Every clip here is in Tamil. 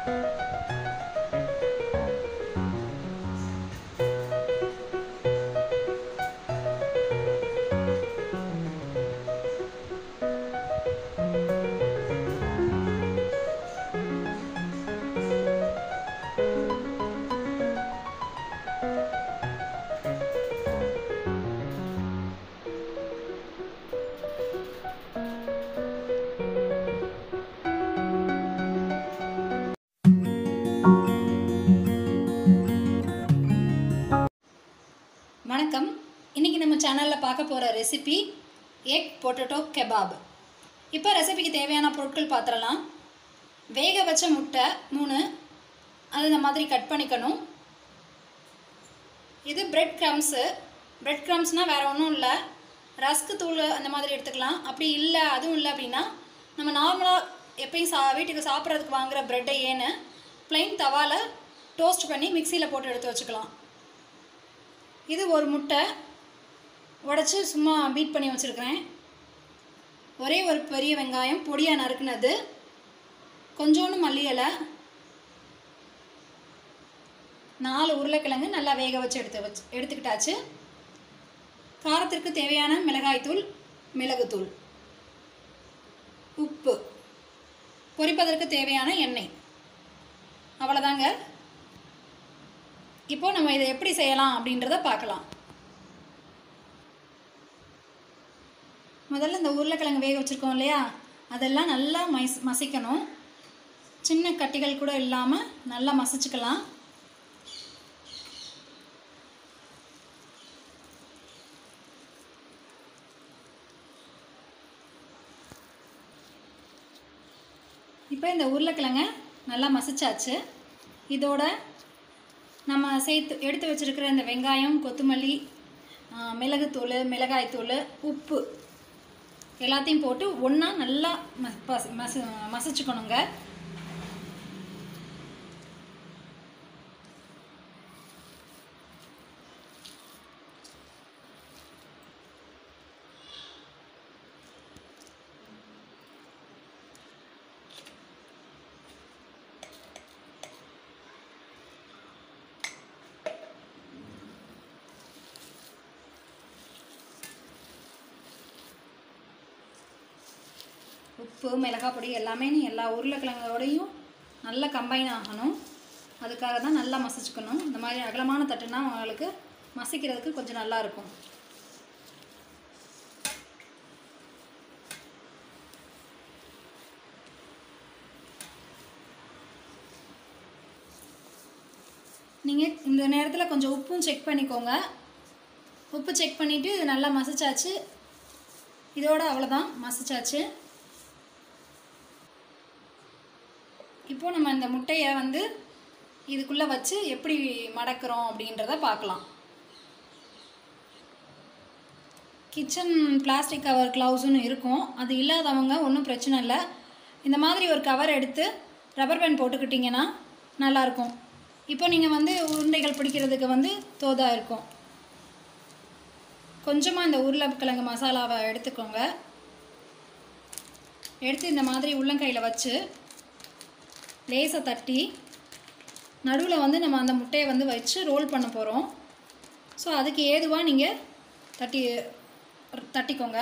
வணக்கம் இன்றைக்கி நம்ம சேனலில் பார்க்க போகிற ரெசிபி எக் பொட்டேட்டோ கெபாப் இப்போ ரெசிபிக்கு தேவையான பொருட்கள் பார்த்துடலாம் வேக வச்ச முட்டை மூணு அது இந்த மாதிரி கட் பண்ணிக்கணும் இது பிரெட் க்ரம்ஸு பிரெட் க்ரம்ஸ்னால் வேறு ஒன்றும் இல்லை ரஸ்க்கு தூள் அந்த மாதிரி எடுத்துக்கலாம் அப்படி இல்லை அதுவும் இல்லை அப்படின்னா நம்ம நார்மலாக எப்பயும் சா வீட்டுக்கு சாப்பிட்றதுக்கு வாங்குகிற ப்ரெட்டை ஏன்னு plain தவால டோஸ்ட் பண்ணி மிக்சியில் போட்டு எடுத்து வச்சுக்கலாம் இது ஒரு முட்டை உடச்சி சும்மா பீட் பண்ணி வச்சுருக்கிறேன் ஒரே ஒரு பெரிய வெங்காயம் பொடியாக நறுக்குனது கொஞ்சோண்டு மல்லி இலை நாலு உருளைக்கிழங்கு நல்லா வேக வச்சு எடுத்து வச்சு எடுத்துக்கிட்டாச்சு காரத்திற்கு தேவையான மிளகாய்த்தூள் மிளகுத்தூள் உப்பு பொரிப்பதற்கு தேவையான எண்ணெய் அவ்வளோதாங்க இப்போ நம்ம இதை எப்படி செய்யலாம் அப்படின்றத பார்க்கலாம் முதல்ல இந்த உருளைக்கிழங்கு வேக வச்சுருக்கோம் இல்லையா அதெல்லாம் நல்லா மைஸ் மசிக்கணும் சின்ன கட்டிகள் கூட இல்லாமல் நல்லா மசிச்சுக்கலாம் இப்போ இந்த உருளைக்கிழங்க நல்லா மசிச்சாச்சு இதோட நம்ம சேர்த்து எடுத்து வச்சுருக்கிற இந்த வெங்காயம் கொத்தமல்லி ஆ, மிளகுத்தூள் மிளகாய்த்தூள் உப்பு எல்லாத்தையும் போட்டு ஒன்றா நல்லா ம பச மச மசிச்சுக்கணுங்க உப்பு மிளகாய் பொடி எல்லாமே நீ எல்லா உருளைக்கிழங்கோடையும் நல்லா கம்பைன் ஆகணும் அதுக்காக தான் நல்லா மசிச்சுக்கணும் இந்த மாதிரி அகலமான தட்டுனா உங்களுக்கு மசிக்கிறதுக்கு கொஞ்சம் நல்லா இருக்கும் நீங்கள் இந்த நேரத்தில் கொஞ்சம் உப்பும் செக் பண்ணிக்கோங்க உப்பு செக் பண்ணிவிட்டு நல்லா மசிச்சாச்சு இதோட அவ்வளோதான் மசிச்சாச்சு இப்போ நம்ம இந்த முட்டையை வந்து இதுக்குள்ளே வச்சு எப்படி மடக்கிறோம் அப்படின்றத பார்க்கலாம் கிச்சன் பிளாஸ்டிக் கவர் க்ளவுஸுன்னு இருக்கும் அது இல்லாதவங்க ஒன்றும் பிரச்சனை இல்லை இந்த மாதிரி ஒரு கவர் எடுத்து ரப்பர் பேண்ட் போட்டுக்கிட்டிங்கன்னா நல்லாயிருக்கும் இப்போ நீங்கள் வந்து உருண்டைகள் பிடிக்கிறதுக்கு வந்து தோதாக இருக்கும் கொஞ்சமாக இந்த உருளைக்கிழங்கு மசாலாவை எடுத்துக்கோங்க எடுத்து இந்த மாதிரி உள்ளங்கையில் வச்சு லேசை தட்டி நடுவில் வந்து நம்ம அந்த முட்டையை வந்து வச்சு ரோல் பண்ண போகிறோம் ஸோ அதுக்கு ஏதுவாக நீங்கள் தட்டி தட்டிக்கோங்க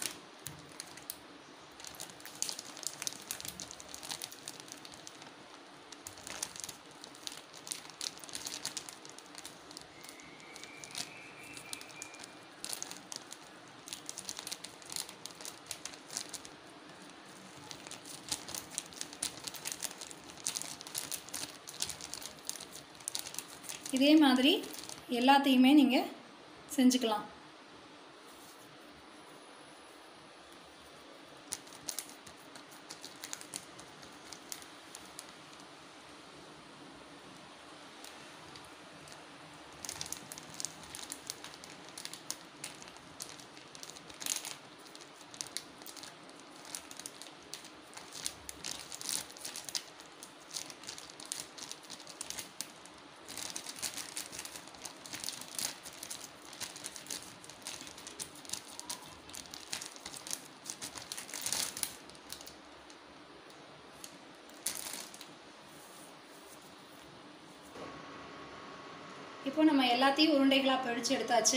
இதே மாதிரி எல்லாத்தையுமே நீங்கள் செஞ்சுக்கலாம் இப்போ நம்ம எல்லாத்தையும் உருண்டைகளாக பிடிச்சு எடுத்தாச்சு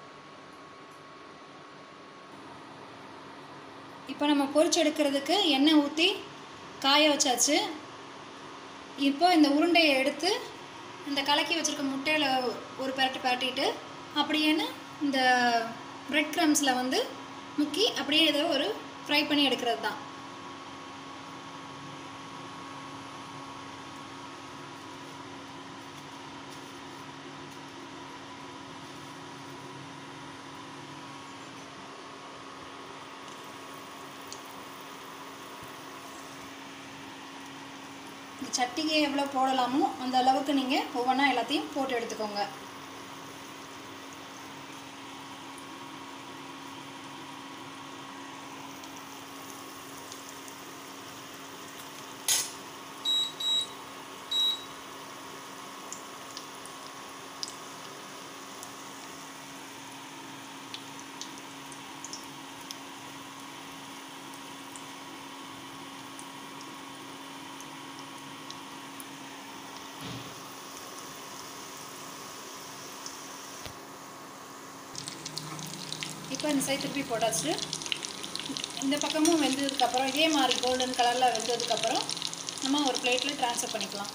இப்போ நம்ம பொரிச்சு எடுக்கிறதுக்கு எண்ணெய் ஊற்றி காய வச்சாச்சு இப்போ இந்த உருண்டையை எடுத்து இந்த கலக்கி வச்சுருக்க முட்டையில் ஒரு பரட்டு பரட்டிட்டு அப்படியேன்னு இந்த பிரெட் க்ரம்ஸில் வந்து முக்கி அப்படியே இதை ஒரு ஃப்ரை பண்ணி எடுக்கிறது தான் இந்த சட்டிக்கு எவ்வளோ போடலாமோ அந்த அளவுக்கு நீங்கள் ஒவ்வொன்றா எல்லாத்தையும் போட்டு எடுத்துக்கோங்க இப்போ இந்த சைடு திருப்பி போட்டாச்சு இந்த பக்கமும் வெந்ததுக்கப்புறம் இதே மாதிரி கோல்டன் கலரில் வெந்ததுக்கப்புறம் நம்ம ஒரு பிளேட்டில் ட்ரான்ஸ்ஃபர் பண்ணிக்கலாம்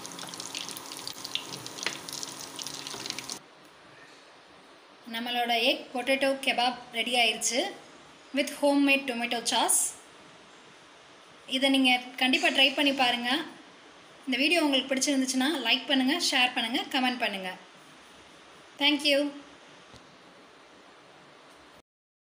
நம்மளோட எக் பொட்டேட்டோ கெபாப் ரெடி ஆயிருச்சு வித் ஹோம்மேட் டொமேட்டோ சாஸ் இதை நீங்கள் கண்டிப்பாக ட்ரை பண்ணி பாருங்கள் இந்த வீடியோ உங்களுக்கு பிடிச்சிருந்துச்சுன்னா லைக் பண்ணுங்கள் ஷேர் பண்ணுங்கள் கமெண்ட் பண்ணுங்கள் தேங்க்யூ